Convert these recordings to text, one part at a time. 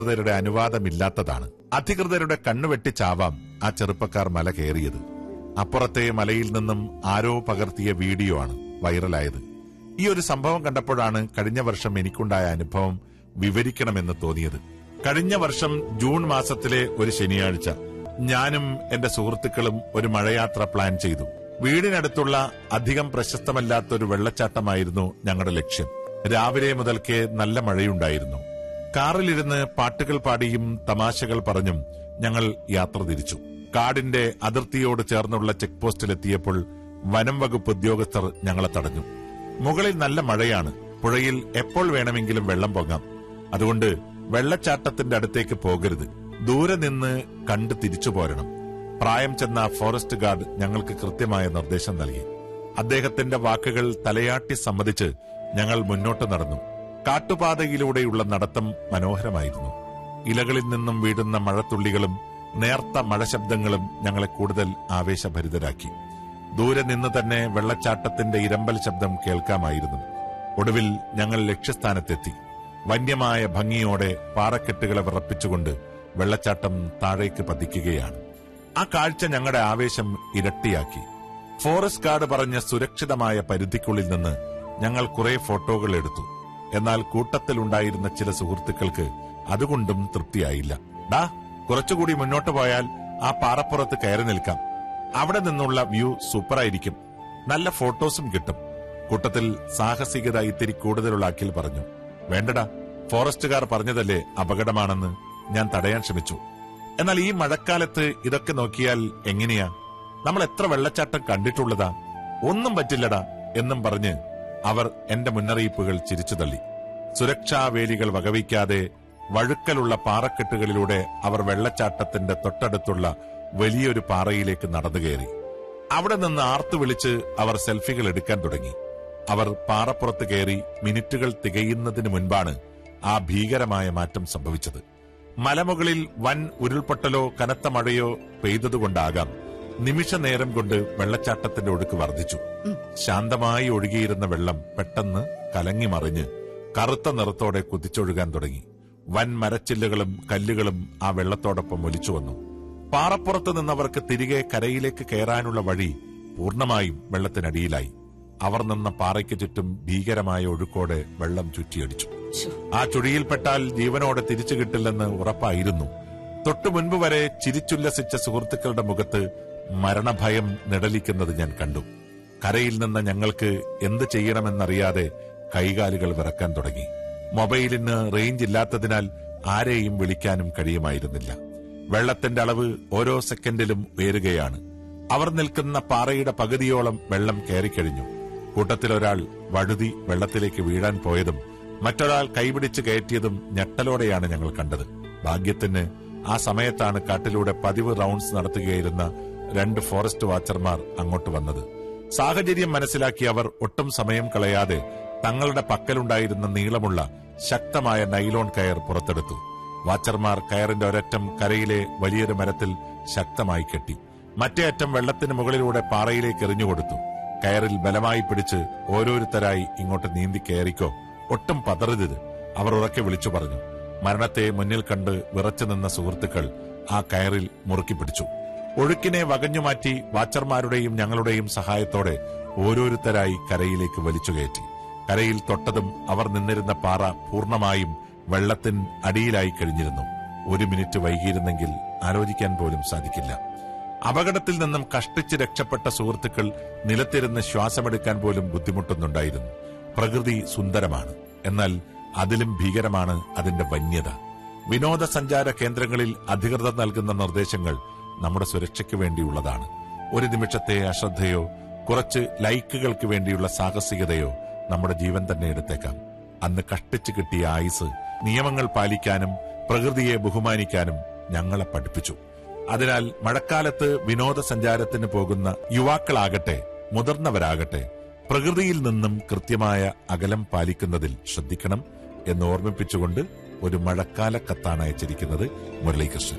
അധികൃതരുടെ അനുവാദമില്ലാത്തതാണ് അധികൃതരുടെ കണ്ണുവെട്ടിച്ചാവാം ആ ചെറുപ്പക്കാർ മല കയറിയത് അപ്പുറത്തെ മലയിൽ നിന്നും ആരോ പകർത്തിയ വീഡിയോ ആണ് വൈറലായത് ഈ ഒരു സംഭവം കണ്ടപ്പോഴാണ് കഴിഞ്ഞ വർഷം എനിക്കുണ്ടായ അനുഭവം വിവരിക്കണമെന്ന് തോന്നിയത് കഴിഞ്ഞ വർഷം ജൂൺ മാസത്തിലെ ഒരു ശനിയാഴ്ച ഞാനും എന്റെ സുഹൃത്തുക്കളും ഒരു മഴയാത്ര പ്ലാൻ ചെയ്തു വീടിനടുത്തുള്ള അധികം പ്രശസ്തമല്ലാത്ത ഒരു വെള്ളച്ചാട്ടമായിരുന്നു ഞങ്ങളുടെ ലക്ഷ്യം രാവിലെ മുതൽക്കേ നല്ല മഴയുണ്ടായിരുന്നു കാറിലിരുന്ന് പാട്ടുകൾ പാടിയും തമാശകൾ പറഞ്ഞും ഞങ്ങൾ യാത്ര തിരിച്ചു കാടിന്റെ അതിർത്തിയോട് ചേർന്നുള്ള ചെക്ക് പോസ്റ്റിലെത്തിയപ്പോൾ വനം വകുപ്പ് ഉദ്യോഗസ്ഥർ ഞങ്ങളെ തടഞ്ഞു മുകളിൽ നല്ല മഴയാണ് പുഴയിൽ എപ്പോൾ വേണമെങ്കിലും വെള്ളം പൊങ്ങാം അതുകൊണ്ട് വെള്ളച്ചാട്ടത്തിന്റെ അടുത്തേക്ക് പോകരുത് ദൂരെ നിന്ന് കണ്ട് തിരിച്ചു പോരണം പ്രായം ചെന്ന ഫോറസ്റ്റ് ഗാർഡ് ഞങ്ങൾക്ക് കൃത്യമായ നിർദ്ദേശം നൽകി അദ്ദേഹത്തിന്റെ വാക്കുകൾ തലയാട്ടി സമ്മതിച്ച് ഞങ്ങൾ മുന്നോട്ട് നടന്നു കാട്ടുപാതയിലൂടെയുള്ള നടത്തം മനോഹരമായിരുന്നു ഇലകളിൽ നിന്നും വീഴുന്ന മഴത്തുള്ളികളും നേർത്ത മഴ ശബ്ദങ്ങളും ഞങ്ങളെ കൂടുതൽ ആവേശഭരിതരാക്കി ദൂരെ നിന്ന് തന്നെ വെള്ളച്ചാട്ടത്തിന്റെ ഇരമ്പൽ ശബ്ദം കേൾക്കാമായിരുന്നു ഒടുവിൽ ഞങ്ങൾ ലക്ഷ്യസ്ഥാനത്തെത്തി വന്യമായ ഭംഗിയോടെ പാറക്കെട്ടുകളെ വിറപ്പിച്ചുകൊണ്ട് വെള്ളച്ചാട്ടം താഴേക്ക് പതിക്കുകയാണ് ആ കാഴ്ച ഞങ്ങളുടെ ആവേശം ഇരട്ടിയാക്കി ഫോറസ്റ്റ് ഗാർഡ് പറഞ്ഞ സുരക്ഷിതമായ പരിധിക്കുള്ളിൽ നിന്ന് ഞങ്ങൾ കുറെ ഫോട്ടോകൾ എടുത്തു എന്നാൽ കൂട്ടത്തിലുണ്ടായിരുന്ന ചില സുഹൃത്തുക്കൾക്ക് അതുകൊണ്ടും തൃപ്തിയായില്ല ഡാ കുറച്ചുകൂടി മുന്നോട്ട് പോയാൽ ആ പാറപ്പുറത്ത് കയറി നിൽക്കാം അവിടെ നിന്നുള്ള വ്യൂ സൂപ്പറായിരിക്കും നല്ല ഫോട്ടോസും കിട്ടും കൂട്ടത്തിൽ സാഹസികത ഇത്തിരി കൂടുതലുള്ള അഖിൽ പറഞ്ഞു വേണ്ടടാ ഫോറസ്റ്റുകാർ പറഞ്ഞതല്ലേ അപകടമാണെന്ന് ഞാൻ തടയാൻ ശ്രമിച്ചു എന്നാൽ ഈ മഴക്കാലത്ത് ഇതൊക്കെ നോക്കിയാൽ എങ്ങനെയാ നമ്മൾ എത്ര വെള്ളച്ചാട്ടം കണ്ടിട്ടുള്ളതാ ഒന്നും പറ്റില്ലടാ എന്നും പറഞ്ഞ് അവർ എന്റെ മുന്നറിയിപ്പുകൾ ചിരിച്ചു തള്ളി സുരക്ഷാ വേലികൾ വകവയ്ക്കാതെ വഴുക്കലുള്ള പാറക്കെട്ടുകളിലൂടെ അവർ വെള്ളച്ചാട്ടത്തിന്റെ തൊട്ടടുത്തുള്ള വലിയൊരു പാറയിലേക്ക് നടന്നു കയറി അവിടെ നിന്ന് ആർത്തു വിളിച്ച് അവർ സെൽഫികൾ എടുക്കാൻ തുടങ്ങി അവർ പാറപ്പുറത്ത് കയറി മിനിറ്റുകൾ തികയുന്നതിന് മുൻപാണ് ആ ഭീകരമായ മാറ്റം സംഭവിച്ചത് മലമുകളിൽ വൻ ഉരുൾപൊട്ടലോ കനത്ത മഴയോ പെയ്തതുകൊണ്ടാകാം നിമിഷ നേരം കൊണ്ട് വെള്ളച്ചാട്ടത്തിന്റെ ഒഴുക്ക് വർദ്ധിച്ചു ശാന്തമായി ഒഴുകിയിരുന്ന വെള്ളം പെട്ടെന്ന് കലങ്ങി മറിഞ്ഞ് കറുത്ത നിറത്തോടെ കുതിച്ചൊഴുകാൻ തുടങ്ങി വൻ മരച്ചില്ലുകളും കല്ലുകളും ആ വെള്ളത്തോടൊപ്പം ഒലിച്ചു വന്നു പാറപ്പുറത്ത് നിന്നവർക്ക് തിരികെ കരയിലേക്ക് കയറാനുള്ള വഴി പൂർണ്ണമായും വെള്ളത്തിനടിയിലായി അവർ നിന്ന പാറയ്ക്ക് ചുറ്റും ഭീകരമായ ഒഴുക്കോടെ വെള്ളം ചുറ്റിയടിച്ചു ആ ചുഴിയിൽപ്പെട്ടാൽ ജീവനോടെ തിരിച്ചു കിട്ടില്ലെന്ന് ഉറപ്പായിരുന്നു തൊട്ടു മുൻപ് വരെ ചിരിച്ചുല്ലസിച്ച സുഹൃത്തുക്കളുടെ മുഖത്ത് മരണഭയം നിഴലിക്കുന്നത് ഞാൻ കണ്ടു കരയിൽ നിന്ന് ഞങ്ങൾക്ക് എന്ത് ചെയ്യണമെന്നറിയാതെ കൈകാലുകൾ വിറക്കാൻ തുടങ്ങി മൊബൈലിന് റേഞ്ച് ഇല്ലാത്തതിനാൽ ആരെയും വിളിക്കാനും കഴിയുമായിരുന്നില്ല വെള്ളത്തിന്റെ അളവ് ഓരോ സെക്കൻഡിലും ഉയരുകയാണ് അവർ നിൽക്കുന്ന പാറയുടെ പകുതിയോളം വെള്ളം കയറിക്കഴിഞ്ഞു കൂട്ടത്തിലൊരാൾ വഴുതി വെള്ളത്തിലേക്ക് വീഴാൻ പോയതും മറ്റൊരാൾ കൈപിടിച്ച് കയറ്റിയതും ഞെട്ടലോടെയാണ് ഞങ്ങൾ കണ്ടത് ഭാഗ്യത്തിന് ആ സമയത്താണ് കാട്ടിലൂടെ പതിവ് റൌണ്ട്സ് നടത്തുകയായിരുന്ന രണ്ട് ഫോറസ്റ്റ് വാച്ചർമാർ അങ്ങോട്ട് വന്നത് സാഹചര്യം മനസ്സിലാക്കി അവർ ഒട്ടും സമയം കളയാതെ തങ്ങളുടെ പക്കലുണ്ടായിരുന്ന നീളമുള്ള ശക്തമായ നൈലോൺ കയർ പുറത്തെടുത്തു വാച്ചർമാർ കയറിന്റെ ഒരറ്റം കരയിലെ വലിയൊരു മരത്തിൽ ശക്തമായി കെട്ടി മറ്റേ അറ്റം വെള്ളത്തിന് മുകളിലൂടെ പാറയിലേക്ക് എറിഞ്ഞുകൊടുത്തു കയറിൽ ബലമായി പിടിച്ച് ഓരോരുത്തരായി ഇങ്ങോട്ട് നീന്തി കയറിക്കോ ഒട്ടും പതറരുത് അവർ ഉറക്കെ വിളിച്ചു പറഞ്ഞു മരണത്തെ മുന്നിൽ കണ്ട് വിറച്ചു നിന്ന സുഹൃത്തുക്കൾ ആ കയറിൽ മുറുക്കി പിടിച്ചു ഒഴുക്കിനെ വകഞ്ഞുമാറ്റി വാച്ചർമാരുടെയും ഞങ്ങളുടെയും സഹായത്തോടെ ഓരോരുത്തരായി കരയിലേക്ക് വലിച്ചു കയറ്റി കരയിൽ തൊട്ടതും അവർ നിന്നിരുന്ന പാറ പൂർണ്ണമായും വെള്ളത്തിൻ അടിയിലായി കഴിഞ്ഞിരുന്നു ഒരു മിനിറ്റ് വൈകിയിരുന്നെങ്കിൽ ആലോചിക്കാൻ പോലും സാധിക്കില്ല അപകടത്തിൽ നിന്നും കഷ്ടിച്ച് രക്ഷപ്പെട്ട സുഹൃത്തുക്കൾ നിലത്തിരുന്ന് ശ്വാസമെടുക്കാൻ പോലും ബുദ്ധിമുട്ടുന്നുണ്ടായിരുന്നു പ്രകൃതി സുന്ദരമാണ് എന്നാൽ അതിലും ഭീകരമാണ് അതിന്റെ വന്യത വിനോദസഞ്ചാര കേന്ദ്രങ്ങളിൽ അധികൃതർ നൽകുന്ന നിർദ്ദേശങ്ങൾ നമ്മുടെ സുരക്ഷയ്ക്ക് വേണ്ടിയുള്ളതാണ് ഒരു നിമിഷത്തെ അശ്രദ്ധയോ കുറച്ച് ലൈക്കുകൾക്ക് വേണ്ടിയുള്ള സാഹസികതയോ നമ്മുടെ ജീവൻ തന്നെ എടുത്തേക്കാം അന്ന് കഷ്ടിച്ചു കിട്ടിയ ആയുസ് നിയമങ്ങൾ പാലിക്കാനും പ്രകൃതിയെ ബഹുമാനിക്കാനും ഞങ്ങളെ പഠിപ്പിച്ചു അതിനാൽ മഴക്കാലത്ത് വിനോദസഞ്ചാരത്തിന് പോകുന്ന യുവാക്കളാകട്ടെ മുതിർന്നവരാകട്ടെ പ്രകൃതിയിൽ നിന്നും കൃത്യമായ അകലം പാലിക്കുന്നതിൽ ശ്രദ്ധിക്കണം എന്ന് ഓർമ്മിപ്പിച്ചുകൊണ്ട് ഒരു മഴക്കാല കത്താണ് അയച്ചിരിക്കുന്നത് മുരളീകൃഷ്ണൻ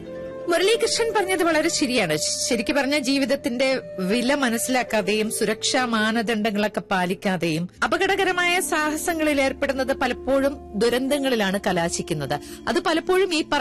മുരളീകൃഷ്ണൻ പറഞ്ഞത് വളരെ ശരിയാണ് ശരിക്കും പറഞ്ഞ ജീവിതത്തിന്റെ വില മനസ്സിലാക്കാതെയും സുരക്ഷാ മാനദണ്ഡങ്ങളൊക്കെ പാലിക്കാതെയും അപകടകരമായ സാഹസങ്ങളിൽ ഏർപ്പെടുന്നത് പലപ്പോഴും ദുരന്തങ്ങളിലാണ് കലാശിക്കുന്നത് അത് പലപ്പോഴും ഈ